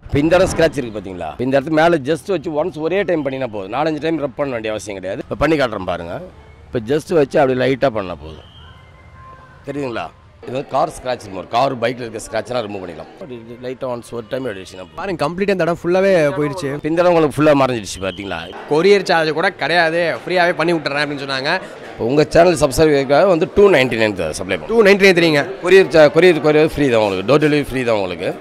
இப்போ இந்த இடம் ஸ்க்ராட்ச் இருக்குது பார்த்தீங்களா இப்ப இந்த இடத்து மேலே ஜஸ்ட் வச்சு ஒன்ஸ் ஒரே டைம் பண்ணினா போதும் நாலஞ்சு டைம் ரப் பண்ண வேண்டிய அவசியம் கிடையாது இப்போ பண்ணி காட்டுறேன் பாருங்கள் இப்போ ஜஸ்ட் வச்சு அப்படி லைட்டாக பண்ணால் போதும் தெரியுதுங்களா இது வந்து கார் ஸ்க்ராட்ச் ரிமூவ் கார் பைக்கில் இருக்க ஸ்க்ராட்ச்லாம் ரிமூவ் பண்ணிக்கலாம் அப்படி லைட்டாக ஒன்ஸ் ஒரு டைம் அடிச்சுனா பாருங்க கம்ப்ளீட்டாக இந்த இடம் ஃபுல்லாகவே போயிடுச்சு இப்போ இந்த இடம் உங்களுக்கு ஃபுல்லாக மறைஞ்சிடுச்சு பார்த்தீங்களா கொரியர் சார்ஜ் கூட கிடையாது ஃப்ரீயாகவே பண்ணி விட்டுறேன் அப்படின்னு சொன்னாங்க இப்போ உங்கள் சேனல் சப்ஸ்கிரைபருக்காக வந்து டூ நைன்ட்டி நைன் சப்ளை பண்ணும் டூ நைன்டி நைன் தெரியுங்க கொரியர் சா- கொரியர் கொரியர் ஃப்ரீ தான் உங்களுக்கு டோர் டெலிவரி ஃப்ரீ தான் உங்களுக்கு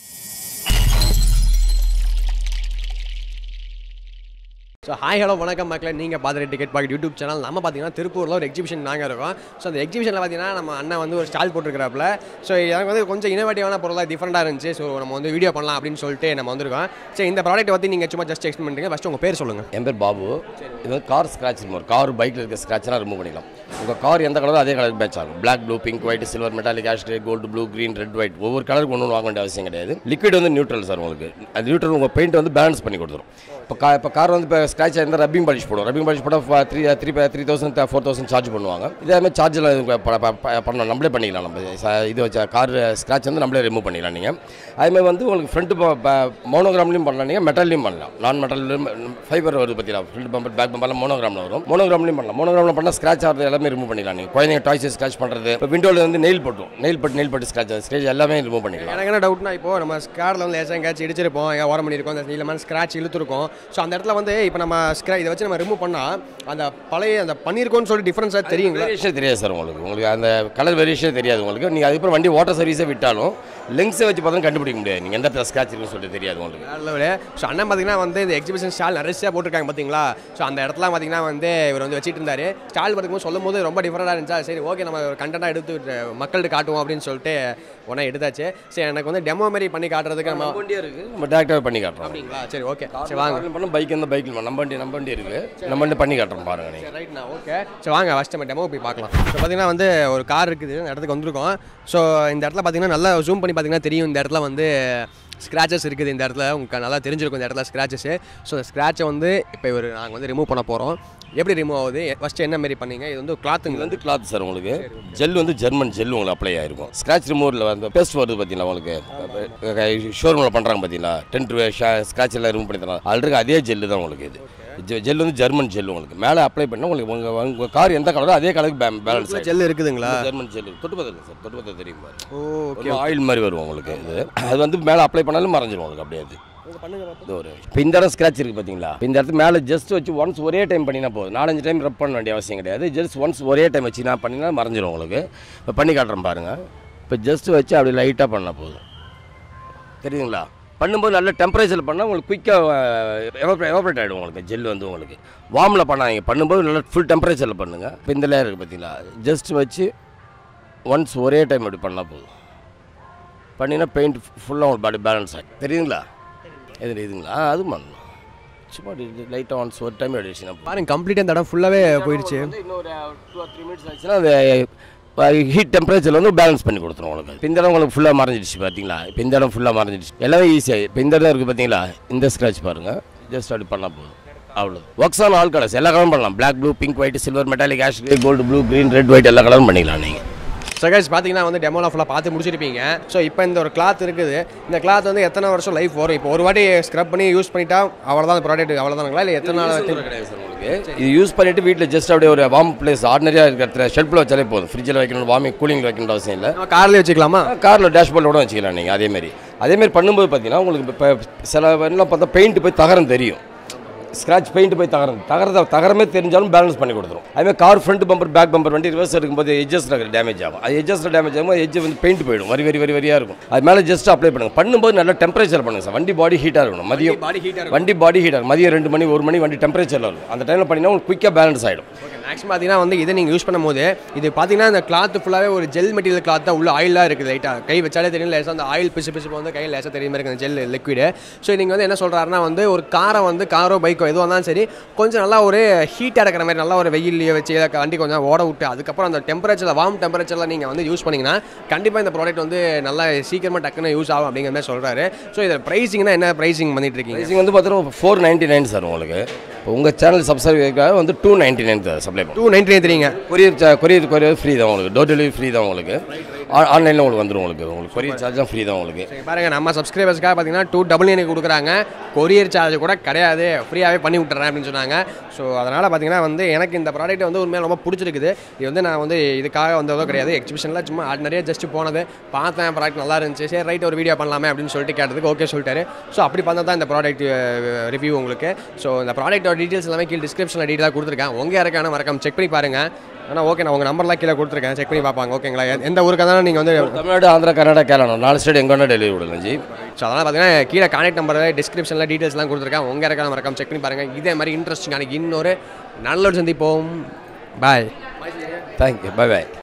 ஸோ ஹாய் ஹலோ வணக்கம் மக்களே நீங்கள் பார்த்துட்டு டிக்கெட் பாக்கெட் யூடியூப் சேனல் நம்ம பார்த்தீங்கன்னா திருப்பூரில் ஒரு எக்ஸிபிஷன் நாங்கள் இருக்கோம் ஸோ அந்த எக்ஸிபிஷனில் பார்த்தீங்கன்னா நம்ம அண்ணன் வந்து ஒரு ஸ்டால் போட்டுருக்கிறாப்புல ஸோ எனக்கு வந்து கொஞ்சம் இனோவேட்டிவான பொருளாக டிஃப்ரெண்ட்டாக இருந்துச்சு ஸோ நம்ம வந்து வீடியோ பண்ணலாம் அப்படின்னு சொல்லிட்டு நம்ம வந்திருக்கோம் சரி இந்த ப்ராடக்ட் பற்றி நீங்கள் சும்மா ஜஸ்ட் எக்ஸ்பிளைன் பண்ணுங்க ஃபஸ்ட்டு உங்கள் பேர் சொல்லுங்கள் என் பேர் பாபு இது வந்து கார் ஸ்க்ராட்ச் ரிமூவ் கார் பைக்கில் இருக்க ஸ்க்ராட்ச்லாம் ரிமூவ் பண்ணிக்கலாம் உங்கள் கார் எந்த கலரோ அதே கலர் மேட்ச் ஆகும் black blue pink white silver metallic ash gold blue green red white ஒவ்வொரு கலருக்கு ஒன்று வாங்க வேண்டிய அவசியம் கிடையாது லிக்விட் வந்து நியூட்ரல் சார் உங்களுக்கு அந்த நியூட்ரல் உங்கள் பெயிண்ட் வந்து பேலன்ஸ் பண்ணி கொடுத்துரும் இப்போ கா இப்போ கார் வந்து இப்போ ஸ்க்ராட்ச் இருந்தால் ரப்பிங் பாலிஷ் போடும் ரப்பிங் பாலிஷ் போட்டால் three three three thousand four thousand charge பண்ணுவாங்க இதே மாதிரி சார்ஜெலாம் இது ப- ப- ப- பண்ணலாம் நம்மளே பண்ணிக்கலாம் நம்ம ச- இது வச்ச கார் ஸ்க்ராட்ச் வந்து நம்மளே ரிமூவ் பண்ணிக்கலாம் நீங்கள் அதேமாதிரி வந்து உங்களுக்கு ஃப்ரண்ட் மோனோகிராம்லையும் பண்ணலாம் நீங்கள் மெட்டல்லையும் பண்ணலாம் நான் மெட்டல் ஃபைபர் வருது பார்த்தீங்களா ஃப்ரண்ட் பம்பர் பேக் பம்பர்லாம் மோனோகிராமில் வரும் மோனோகிராம்லையும் பண்ணலாம் மோனோகிராமில் பண்ணால் ஸ்க்ராட்ச் ஆகிறது எல்லாமே ரிமூவ் பண்ணிக்கலாம் நீங்கள் குழந்தைங்க டாய்ஸ் ஸ்க்ராட்ச் பண்ணுறது இப்போ விண்டோவில் வந்து நெயில் போட்டும் நெயில் பட்டு நெயில் பட்டு ஸ்க்ராட்ச் ஸ்க்ராட்ச் எல்லாமே ரிமூவ் பண்ணிக்கலாம் எனக்கு என்ன டவுட்னா இப்போ நம்ம ஸ்காரில் வந்து லேசாக எங்கேயாச்சும் இடிச்சிருப்போம் எங்கே ஓரம் பண்ணியிருக்கோம் அந்த நீளமான ஸ்க்ராட்ச் இழுத்துருக்கோம் ஸோ அந்த இடத்துல வந்து இப்போ நம்ம ஸ்க்ரா இதை வச்சு நம்ம ரிமூவ் பண்ணால் அந்த பழைய அந்த பண்ணியிருக்கோம்னு சொல்லி டிஃப்ரென்ஸாக தெரியுங்களா வேரியேஷன் தெரியாது சார் உங்களுக்கு உங்களுக்கு அந்த கலர் வேரியேஷன் தெரியாது உங்களுக்கு நீங்கள் அதுக்கப்புறம் வண்டி வாட்டர் சர்வீஸே விட்டாலும் லெங்ஸை வச்சு பார்த்தா கண்டுபிடிக்க முடியாது நீங்கள் எந்த இடத்துல ஸ்க்ராட்ச் இருக்குன்னு சொல்லிட்டு தெரியாது உங்களுக்கு வேறு ஸோ அண்ணன் பார்த்தீங்கன்னா வந்து இந்த எக்ஸிபிஷன் ஸ்டால் நிறைய போட்டிருக்காங்க பார்த்தீங்களா ஸோ அந்த இடத்துல பார்த்தீங்கன்னா வந்து இவர் வந்து வச்சிட்டு இருந்தாரு ஸ்டால் பார்க்கும்போது சொல்லும் போது ரொம்ப டிஃப்ரெண்டாக இருந்துச்சா சரி ஓகே நம்ம ஒரு கண்டென்ட்டாக எடுத்து அஹ், மக்கள்கிட்ட காட்டுவோம் அப்படின்னு சொல்லிட்டு உடனே எடுத்தாச்சு சரி எனக்கு வந்து டெமோ மாதிரி பண்ணி காட்டுறதுக்கு நம்ம வண்டியே இருக்குது நம்ம டேரக்டாக பண்ணி காட்டுறோம் அப்படிங்களா சரி ஓகே சரி வாங்க வாங்க பண்ண பைக் இருந்தால் பைக்கில் நம்ம வண்டி நம்ம வண்டி இருக்குது நம்ம வண்டி பண்ணி காட்டுறோம் பாருங்க நீங்கள் சரி ரைட்ண்ணா ஓகே சரி வாங்க ஃபஸ்ட் நம்ம டெமோ போய் பார்க்கலாம் ஸோ பார்த்தீங்கன்னா வந்து ஒரு கார் இருக்குது இந்த இடத்துக்கு வந்திருக்கோம் ஸோ இந்த இடத்துல பார்த்தீங்கன்னா நல்லா ஜூம் பண்ணி பார்த்தீங்கன்னா தெரியும் இந்த இடத்துல வந்து ஸ்க்ராச்சஸ் இருக்குது இந்த இடத்துல உங்களுக்கு நல்லா தெரிஞ்சிருக்கும் இந்த இடத்துல ஸ்க்ராச்சஸ் ஸோ இந்த ஸ்க்ராச்சை வந்து இப்போ இவர் நாங்கள் வந்து ரிமூவ் பண்ண போகிறோம் எப்படி ரிமூவ் ஆகுது ஃபஸ்ட்டு என்ன மாதிரி பண்ணீங்க இது வந்து இது கிளாத்துங்க வந்து கிளாத் சார் உங்களுக்கு ஜெல் வந்து ஜெர்மன் ஜெல் உங்களுக்கு அப்ளை ஆயிருக்கும் ஸ்க்ராட்ச் ரிமூவரில் வந்து பேஸ்ட் வருது பார்த்தீங்களா உங்களுக்கு ஷோரூமில் பண்ணுறாங்க பார்த்தீங்களா டென்ட் ஸ்க்ராட்ச் எல்லாம் ரிமூவ் பண்ணி தராங்க ஆல்ரெடி அதே ஜெல்லு தான் உங்களுக்கு இது ஜெல் வந்து ஜெர்மன் ஜெல் உங்களுக்கு மேலே அப்ளை பண்ணால் உங்களுக்கு உங்கள் உங்கள் கார் எந்த கலரோ அதே கலருக்கு பேலன்ஸ் ஆகிடும் ஜெல் இருக்குதுங்களா ஜெர்மன் ஜெல் தொட்டு பார்த்தது சார் தொட்டு பார்த்தா தெரியும் பாரு ஓகே ஒரு ஆயில் மாதிரி வரும் உங்களுக்கு இது அது வந்து மேலே அப்ளை பண்ணாலும் மறைஞ்சிரும் உங்களுக்கு அப்படியே அது பண்ணுங்க இது ஒரு இப்போ இந்த இடம் ஸ்க்ராட்ச் இருக்குது பார்த்தீங்களா இப்ப இந்த இடத்து மேலே ஜஸ்ட் வச்சு ஒன்ஸ் ஒரே டைம் பண்ணினா போதும் நாலஞ்சு டைம் ரப் பண்ண வேண்டிய அவசியம் கிடையாது ஜஸ்ட் ஒன்ஸ் ஒரே டைம் வச்சு நான் பண்ணினா மறைஞ்சிரும் உங்களுக்கு இப்போ பண்ணி காட்டுறேன் பாருங்கள் இப்போ ஜஸ்ட் வச்சு அப்படி லைட்டாக பண்ணால் போதும் தெரியுதுங்களா பண்ணும்போது நல்ல டெம்பரேச்சரில் பண்ணால் உங்களுக்கு குயிக்காக எவாப்ரேட் ஆகிடும் உங்களுக்கு ஜெல் வந்து உங்களுக்கு வார்மில் பண்ணாதீங்க பண்ணும்போது நல்லா ஃபுல் டெம்பரேச்சரில் பண்ணுங்கள் இப்போ இந்த லேயர் இருக்குது பார்த்தீங்களா ஜஸ்ட் வச்சு ஒன்ஸ் ஒரே டைம் அப்படி பண்ணால் போதும் பண்ணினா பெயிண்ட் ஃபுல்லாக உங்களுக்கு பாடி பேலன்ஸ் ஆகி தெரியுதுங்களா எது இதுங்களா ஆ, அது பண்ணணும் சும்மா லைட்டாக ஒன்ஸ் ஒரு டைம் அடிச்சுன்னா பாருங்க கம்ப்ளீட்டாக இந்த இடம் ஃபுல்லாகவே போயிடுச்சு இன்னொரு டூ ஆர் த்ரீ மினிட்ஸ் ஆச்சுன்னா அது ஹீட் டெம்பரேச்சர் வந்து பேலன்ஸ் பண்ணி கொடுத்துரும் உங்களுக்கு இப்போ இந்த இடம் உங்களுக்கு ஃபுல்லாக மறைஞ்சிடுச்சு பார்த்தீங்களா இப்போ இந்த இடம் ஃபுல்லாக மறைஞ்சிடுச்சு எல்லாமே ஈஸியாக இப்போ இந்த இடம் இருக்குது பார்த்தீங்களா இந்த ஸ்க்ராட்ச் பாருங்கள் ஜஸ்ட் அப்படி பண்ணால் போதும் அவ்வளோ ஒர்க்ஸ் ஆன் ஆல் கலர்ஸ் எல்லா கலரும் பண்ணலாம் black blue pink white silver metallic ash gold blue green red white எல்லா கலரும் பண்ணிக்கலாம் நீங்கள் ஸோ கைஸ் பார்த்தீங்கன்னா வந்து டெமோலாம் ஃபுல்லாக பார்த்து முடிச்சிருப்பீங்க ஸோ இப்போ இந்த ஒரு கிளாத் இருக்குது இந்த கிளாத் வந்து எத்தனை வருஷம் லைஃப் வரும் இப்போ ஒரு வாட்டி ஸ்க்ரப் பண்ணி யூஸ் பண்ணிட்டா அவ்வளோதான் அந்த ப்ராடக்ட் அவ்வளோதானுங்களா இல்லை எத்தனை நாள் கிடையாது சார் உங்களுக்கு இது யூஸ் பண்ணிட்டு வீட்டில் ஜஸ்ட் அப்படியே ஒரு வார்ம் பிளேஸ் ஆர்டினரியாக இருக்கிற ஷெல்ஃபில் வச்சாலே போதும் ஃப்ரிட்ஜில் வைக்கணும் வார்மிங் கூலிங் வைக்கணும் அவசியம் இல்லை நம்ம கார்லேயே வச்சுக்கலாமா காரில் டேஷ்போர்டில் கூட வச்சுக்கலாம் நீங்கள் அதேமாரி அதேமாரி பண்ணும்போது பார்த்தீங்கன்னா உங்களுக்கு இப்போ சில எல்லாம் பார்த்தா பெயிண்ட் போய் தகரம் தெரியும் ஸ்க்ராட்ச் பெயிண்ட் போய் தகரம் தகரத தகரமே தெரிஞ்சாலும் பேலன்ஸ் பண்ணி கொடுத்துரும் அதே car front bumper back bumper வண்டி ரிவர்ஸ் எடுக்கும்போது எஜ்ஜஸில் டேமேஜ் ஆகும் அது எஜ்ஜஸில் டேமேஜ் ஆகும்போது எஜ்ஜ் வந்து பெயிண்ட் போயிடும் வரி வரி வரி வரியாக இருக்கும் அது மேலே ஜஸ்ட் அப்ளை பண்ணுங்க பண்ணும்போது நல்ல டெம்பரேச்சர் பண்ணுங்க சார் வண்டி பாடி ஹீட்டாக இருக்கணும் மதியம் பாடி ஹீட்டாக வண்டி பாடி ஹீட்டாக மதியம் ரெண்டு மணி ஒரு மணி வண்டி டெம்பரேச்சரில் இருக்கும் அந்த டைமில் பண்ணிங்கன்னா உங்களுக்கு குயிக்காக பேலன்ஸ் ஆகிடும் ஓகே மேக்ஸிமம் பார்த்தீங்கன்னா வந்து இதை நீங்கள் யூஸ் பண்ணும்போது இது பார்த்தீங்கன்னா இந்த கிளாத் ஃபுல்லாகவே ஒரு ஜெல் மெட்டீரியல் கிளாத் தான் உள்ள ஆயிலாக இருக்குது லைட்டாக கை வச்சாலே தெரியும் லேசாக அந்த ஆயில் பிசு பிசு வந்து கையில் லேசாக தெரியுமா இருக்குது அந்த ஜெல் லிக்விடு ஸோ நீங்கள் வந்து என்ன சொல்கிறாருன்னா வந்து ஒரு காரை வந்து காரோ பைக்கோ எதுவாக இருந்தாலும் சரி கொஞ்சம் நல்லா ஒரு ஹீட்டாக இருக்கிற மாதிரி நல்லா ஒரு வெயிலையே வச்சு இதை வண்டி கொஞ்சம் ஓட விட்டு அதுக்கப்புறம் அந்த டெம்பரேச்சரில் வார்ம் டெம்பரேச்சரில் நீங்கள் வந்து யூஸ் பண்ணிங்கன்னா கண்டிப்பாக இந்த ப்ராடக்ட் வந்து நல்லா சீக்கிரமாக டக்குன்னு யூஸ் ஆகும் அப்படிங்கிற மாதிரி சொல்கிறாரு ஸோ இதில் ப்ரைஸிங்னா என்ன ப்ரைஸிங் பண்ணிட்டு இருக்கீங்க ப்ரைஸிங் வந்து பார்த்தீங்கன்னா ஃபோர் நைன்ட்டி நைன் சார் உங்களுக்கு இப்போ உங்கள் சேனல் சப்ஸ்கிரைபருக்காக வந்து டூ நைன்ட்டி நைன் சப்ளை பண்ணும் டூ நைன்டி நைன் தெரியுங்க கொரியர் கொரியர் கொரியர் ஃப்ரீ தான் உங்களுக்கு டோர் டெலிவரி ஃப்ரீ தான் உங்களுக்கு ஆன்லைனில் உங்களுக்கு வந்துடும் உங்களுக்கு உங்களுக்கு கொரியர் சார்ஜ்லாம் ஃப்ரீ தான் உங்களுக்கு சரி பாருங்க நம்ம சப்ஸ்கிரைபர்ஸ்க்காக பார்த்தீங்கன்னா டூ டபுள் எனக்கு கொடுக்குறாங்க கொரியர் சார்ஜ் கூட கிடையாது ஃப்ரீயாகவே பண்ணி விட்டுறேன் அப்படின்னு சொன்னாங்க ஸோ அதனால் பார்த்தீங்கன்னா வந்து எனக்கு இந்த ப்ராடக்ட் வந்து உண்மையாக ரொம்ப பிடிச்சிருக்குது இது வந்து நான் வந்து இதுக்காக வந்ததோ கிடையாது எக்ஸிபிஷனில் சும்மா ஆர்டினரியாக ஜஸ்ட் போனது பார்த்தேன் ப்ராடக்ட் நல்லா இருந்துச்சு சரி ரைட் ஒரு வீடியோ பண்ணலாமே அப்படின்னு சொல்லிட்டு கேட்டதுக்கு ஓகே சொல்லிட்டாரு ஸோ அப்படி பார்த்தா தான் இந்த ப்ராடக்ட் ரிவ்யூ உங்களுக்கு ஸோ இந்த ப்ராடக்ட்டோட டீட்டெயில்ஸ் எல்லாமே கீழே டிஸ்கிரிப்ஷனில் டீட்டெயிலாக கொடுத்துருக்கேன் உங்கள் யாருக்கான மறக்காம செக் பண்ணி பாருங்கள் ஆனால் ஓகே நான் உங்கள் நம்பர்லாம் கீழே கொடுத்துருக்கேன் செக் பண்ணி பார்ப்பாங்க ஓகேங்களா எ- எந்த ஊருக்கு இருந்தாலும் நீங்கள் வந்து தமிழ்நாடு ஆந்திரா கர்நாடகா கேரளா நாலு ஸ்டேட் எங்கே வேணால் டெலிவரி விடலாம் ஜி ஸோ அதனால் பார்த்தீங்கன்னா கீழே கான்டாக்ட் நம்பர் டிஸ்கிரிப்ஷனில் டீட்டெயில்ஸ்லாம் கொடுத்துருக்கேன் உங்கள் இருக்கான மறக்காம செக் பண்ணி பாருங்கள் இதே மாதிரி இன்ட்ரெஸ்டிங்கான இன்னொரு நல்ல ஒரு சந்திப்போம் பாய் தேங்க்யூ பை பாய்